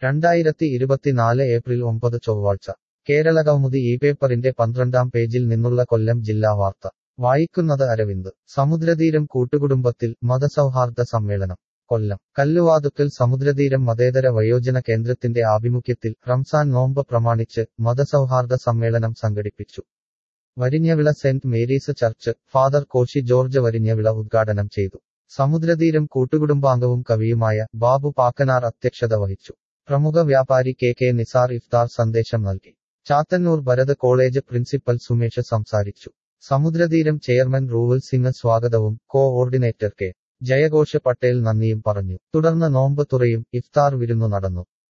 രണ്ടായിരത്തി ഇരുപത്തിനാല് ഏപ്രിൽ ഒമ്പത് ചൊവ്വാഴ്ച കേരളകൗമുദി ഈ പേപ്പറിന്റെ പന്ത്രണ്ടാം പേജിൽ നിന്നുള്ള കൊല്ലം ജില്ലാ വാർത്ത വായിക്കുന്നത് അരവിന്ദ് സമുദ്രതീരം കൂട്ടുകുടുംബത്തിൽ മതസൗഹാർദ്ദ സമ്മേളനം കൊല്ലം കല്ലുവാതുക്കൽ സമുദ്രതീരം മതേതര വയോജന കേന്ദ്രത്തിന്റെ ആഭിമുഖ്യത്തിൽ റംസാൻ നോമ്പ് പ്രമാണിച്ച് മതസൗഹാർദ്ദ സമ്മേളനം സംഘടിപ്പിച്ചു Varinjavila saint Mary's church father Koshy George Varinjavila ഉദ്ഘാടനം ചെയ്തു സമുദ്രതീരം കൂട്ടുകുടുംബാംഗവും കവിയുമായ ബാബു പാക്കനാർ അധ്യക്ഷത വഹിച്ചു പ്രമുഖ വ്യാപാരി കെ കെ നിസാർ ഇഫ്താർ സന്ദേശം നൽകി ചാത്തന്നൂർ ഭരത് കോളേജ് പ്രിൻസിപ്പൽ സുമേഷ് സംസാരിച്ചു സമുദ്രതീരം ചെയർമാൻ റൂവൽ സിംഗ് സ്വാഗതവും കോഓർഡിനേറ്റർ കെ ജയഘോഷ പട്ടേൽ നന്ദിയും പറഞ്ഞു തുടർന്ന് നോമ്പ് തുറയും ഇഫ്താർ വിരുന്നു നടന്നു